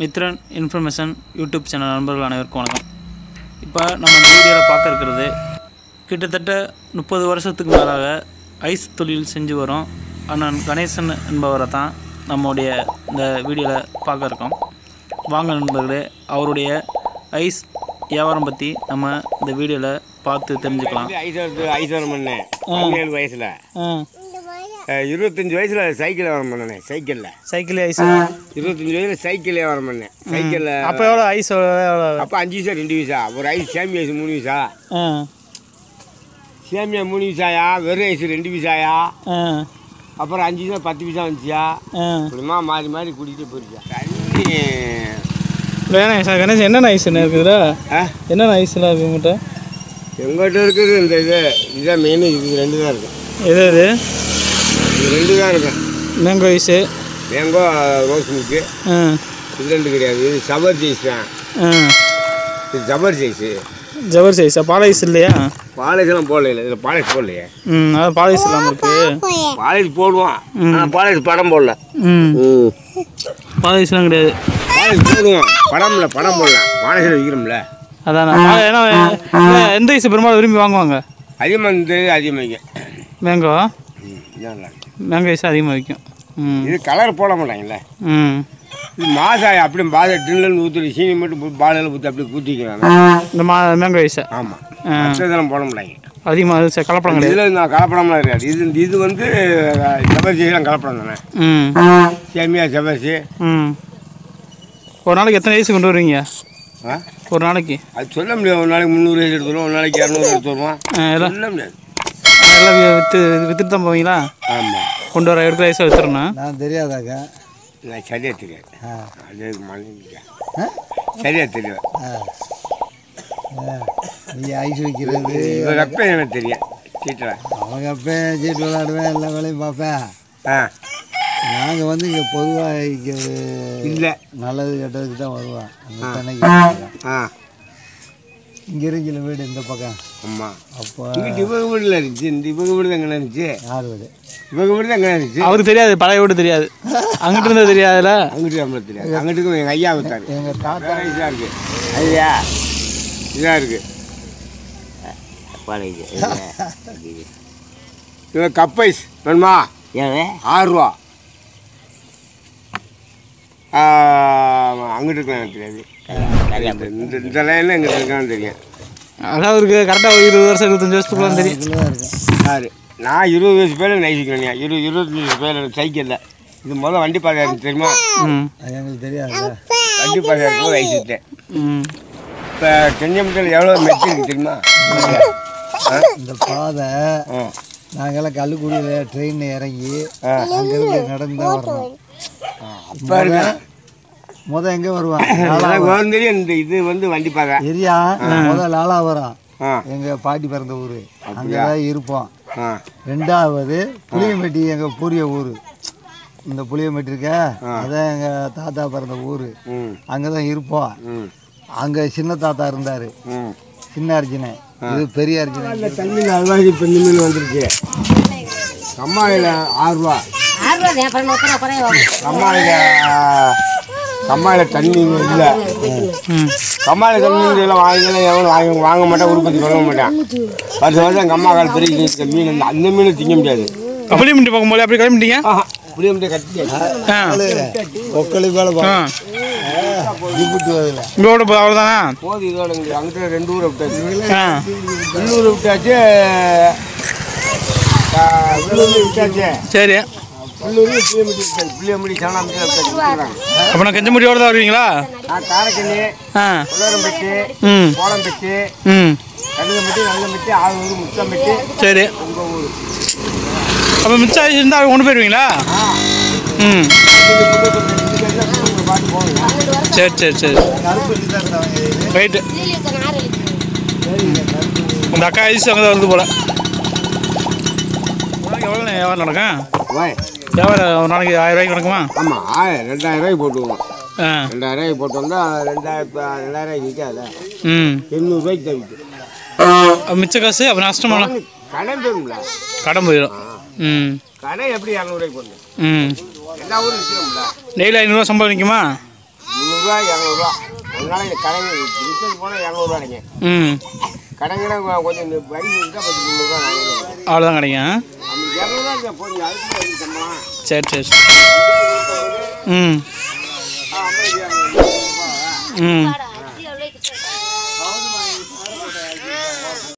Mithran information YouTube channel நண்பர்கள் அனைவருக்கும் வணக்கம் இப்போ நம்ம இந்த வீடியோவில் பார்க்க இருக்கிறது கிட்டத்தட்ட முப்பது வருஷத்துக்கு மேலாக ஐஸ் தொழில் செஞ்சு வரும் அண்ணன் கணேசன் என்பவரை தான் நம்முடைய இந்த வீடியோவில் பார்க்க இருக்கோம் வாங்க நண்பர்களே அவருடைய ஐஸ் வியாபாரம் பற்றி நம்ம இந்த வீடியோவில் பார்த்து தெரிஞ்சுக்கலாம் ஐஸ்வரத்து ஐஸ்வரம் பண்ணேன் பதினேழு வயசில் இருபத்தஞ்சி வயசில் சைக்கிள் வியாபாரம் பண்ணேன் சைக்கிளில் சைக்கிள் ஐஸ் இருபத்தஞ்சி வயசில் சைக்கிள் வியாபாரம் பண்ணேன் சைக்கிளில் அப்போ எவ்வளோ ஐஸ் எவ்வளோ அப்போ அஞ்சு விசா ரெண்டு விசா ஒரு ஐஸ் சேமி ஐஸ் மூணு விசா ஆ சேமியா மூணு விசாயா வெறும் ஐஸ் ரெண்டு விசாயா ஆ அப்புறம் அஞ்சு விசா பத்து விசா வந்துச்சியா ஆ இப்படிமா மாறி மாறி குடிக்கிட்டு போயிருச்சா தண்ணி வேணாம் சார் கணேஷ் என்னென்ன ஐஸ் என்ன இருக்குதுடா ஆ என்னென்ன ஐஸ்லாம் இருக்கு உங்கள்கிட்ட எங்கிட்ட இருக்குது இந்த இது இதுதான் மெயின் இது ரெண்டு தான் இருக்கும் எது இது இது ரெண்டு தான் இருக்கும் mango ice mango rose milk ஆ இது ரெண்டு கிடையாது இது சபர் ஜெய்ஸ் தான் ஆ இது ஜபர் ஜெய்ஸு ஜவர் ஐஸா பால் ஐஸ் இல்லையா பாலேஜெல்லாம் போடல இல்லை இதில் பாலேஜ் போடலையே ம் அதான் பால் ஐஸ் இல்லாமல் இருக்கு பாலேஜ் போடுவான் ஆனால் பாலேஜ் படம் போடல ம் ம் பால் ஐஸ்லாம் கிடையாது பாலேஜ் போடுவான் படம் இல்லை படம் போடல பாலேஜில் விற்கிறோம்ல அதான் நான் ஏன்னா இல்ல, எந்த ஐஸ் பெரும்பாலும் விரும்பி வாங்குவாங்க அதிகமாக இந்த அதிகமாக மேங்கோ ம் இதான் நல்லா இருக்கு. மேங்கோ ஐஸ் அதிகமாக விற்கும் ம் இது கலர் போட மாட்டாங்கல்ல ம் இது மாசாய் அப்படியே பாதை டின்னில் ஊற்றி சீனி மட்டும் பாலையில் ஊற்றி அப்படியே ஊற்றிக்கிறாங்க இந்த மா மேங்கோ ஐஸை ஆமாம் ஆ. மற்றதெல்லாம் போட மாட்டாங்க அதிகமாக அது ச- கலப்படம் கிடையாது இதில் நான் கலப்படம்லாம் கிடையாது இது இது வந்து செபர்சிலாம் கலப்படம் தானே ம் சேமியா செபர்சி ம் ஒரு நாளைக்கு எத்தனை ஐஸ் கொண்டு வருவீங்க ஆ ஒரு நாளைக்கு அது சொல்ல முடியாது ஒரு நாளைக்கு முந்நூறு வயசு எடுத்து வருவோம் ஒரு நாளைக்கு இரநூறு எடுத்து வருவோம் ஆ, எல்லாம் சொல்ல முடியாது எல்லாம் வி- விற்று விற்றுட்டு தான் போவீங்களா ஆமாம் கொண்டு வர எடுக்கிற ஐஸை விற்றுறணும் நான் தெரியாதாக்கா நான் சரியாக தெரியாது ஆ. அது மனைவிக்கா சரியாக தெரியாது ஆ ஆ. நீ ஐஸ் வைக்கிறது இவர் அப்போ எனக்கு தெரியும் சீட்டில் அவங்க அப்போ சீட்டு விளாடுவேன் எல்லா வேலையும் பார்ப்பேன் ஆ நாங்கள் வந்து இங்கே பொதுவாக இங்கே இல்லை நல்லது கெட்டதுக்கு தான் வருவோம் அந்த சென்னைக்கு ஆ இங்கே இருக்கிற வீடு இந்த பக்கம் ஆமாம் அப்போ இங்கிட்டு இவங்க வீட்டில் இருந்துச்சு இந்த இவங்க வீடு தான் எங்கே இருந்துச்சு யார் வீடு இவங்க வீடு தான் எங்கே இருந்துச்சு அவருக்கு தெரியாது பழைய வீடு தெரியாது அங்கிட்டு இருந்தது தெரியாதுல்ல அங்கிட்டு நம்மளுக்கு தெரியாது அங்கிட்டுக்கும் எங்கள் ஐயா வித்தாரு எங்கள் தாத்தா வேற இதாக இருக்கு ஐயா இதாக இருக்கு இது கப்பைஸ் வேணுமா ஆறு ரூபா ஆ, அங்கிட்டு இருக்கலாம் எனக்கு தெரியாது இந்த இந்த லைனில் எங்கிட்ட இருக்கான்னு தெரியும் அதான் அவருக்கு கரெக்டாக ஒரு இருபது வருஷம் இருபத்தஞ்சு வருஷத்துக்குலாம் தெரியும் இதில் தான் இருக்கும் யாரு நான் இருபது வயசு பேர் நைசிக்கிறேன் இருபது இருபத்தஞ்சி வயசு பேர் சைக்கிளில் இது முதல் வண்டி பாதை இருக்கு தெரியுமா ம் அது எங்களுக்கு தெரியாது வண்டி பாதை இருக்கும்போது ஐசிட்டேன் ம் இப்போ செஞ்சமட்டில் எவ்வளோ மெச்சு இருக்கு தெரியுமா இந்த பாதை ஆ நாங்கெல்லாம் கல்லுக்குடியில் ட்ரெயின் இறங்கி அங்கேருந்து நடந்து தான் வரணும் அப்போ இருக்கு முத எங்கே வருவான் எனக்கு வந்து தெரியும் இந்த இது வந்து வண்டி பாதை எரியா முத லாலாவரம் ஆ எங்கள் பாட்டி பிறந்த ஊர் அங்கே தான் இருப்போம் ஆ ரெண்டாவது புளியம்பட்டி எங்கள் பூரிய ஊர் இந்த புளியம்பட்டி இருக்க அதான் எங்கள் தாத்தா பிறந்த ஊர் ம் அங்கே தான் இருப்போம் ம் அங்கே சின்ன தாத்தா இருந்தார் ம் சின்ன அர்ஜுனன் இது பெரிய அர்ஜுனன் இந்த தண்ணியில் அல்வாசி இப்போ இந்த மீன் வந்துருச்சு கம்மாயில் ஆறுரூவா கம்மாயில் கம்மாயில் தண்ணி இல்லை ம் கம்மாயில் தண்ணி இதெல்லாம் வாங்கிக்கலாம் எவனும் வாங்க வாங்க மாட்டேன் உற்பத்தி பண்ண மாட்டேன் வருஷம் வருஷம் எங்கள் அம்மா கால் பெரிய இருக்க மீன் இந்த- அந்த மீன் திங்க முடியாது அப்படியே மிட்டி பார்க்கும்போது அப்படி கிளம்பிட்டீங்க ஆஹா புளிய முடிய கட்டி ஆ ஒக்களி மேலே ஆ விட்டு அதில் இங்கோட போ அவ்வளோதானா போது இதோட இங்கே அங்கிட்ட ரெண்டு ஊரை விட்டாச்சு ஆ உள்ளூர் விட்டாச்சு ஆ, உள்ளூர் விட்டாச்சு சரி உள்ளூர் புளியம்பட்டி விட்டாச்சு புளியம்பட்டி சாணாம்பட்டி விட்டாச்சு விட்டுறாங்க. அப்போ நான் கெஞ்சமுடியோட தான் வருவீங்களா நான் காரைக்கண்ணி ஆ புள்ளரம்பட்டி ம் கோலம்பட்டி ம் கடுகம்பட்டி நல்லம்பட்டி ஆளூர் முத்தம்பட்டி சரி உங்கள் ஊர் அப்போ மிச்சம் ஐஸ் இருந்தால் கொண்டு போயிடுவீங்களா ம் பார்த்து போங்க சரி சரி சரி கருப்பட்டி தான் இருந்தவங்க ரைட்டு உங்கள் அக்கா ஐஸ் அங்கே தான் வருது போல் ஒரு நாளைக்கு எவ்வளோ வியாபாரம் நடக்கும் ஓய் வியாபாரம் ஒரு நாளைக்கு ஆயிரம் ரூபாய்க்கு நடக்குமா ஆமாம் ஆயிரம் ரெண்டாயிரம் ரூபாய்க்கு போட்டுவோம் ஆ ரெண்டாயிரம் ரூபாய்க்கு போட்டு வந்தால் ரெண்டாயிரத்து ரெண்டாயிரம் ரூபாய்க்கு விற்காத ம் எண்ணூறுபாய்க்கு தான் விற்கும் அப்ப மிச்ச காசு அப்போ நஷ்டமான கடை போயிரும்ல கடன் போயிடும் ம் கடை எப்படி இரநூறுவாய்க்கு போடணும் ம் எல்லா ஊரும் விற்கிறோம்ல டெய்லி ஐநூறுரூவா சம்பளம் நிற்குமா முந்நூறுரூவா இரநூறுவா அதனால இந்த கடைங்க விற்கிறது போனால் இரநூறுவா கிடைக்கும் ம் கடைங்கிற கொஞ்சம் இந்த வரி இருந்தால் பத்து முந்நூறுரூவா நானூறுவா அவ்வளோதான் கிடைக்கும் நம்ம இரநூறுவா போதும் அதுக்கு எதுக்கு சம்பளம் சரி சரி சரி. ம் ஐம்பது இரநூறு ம்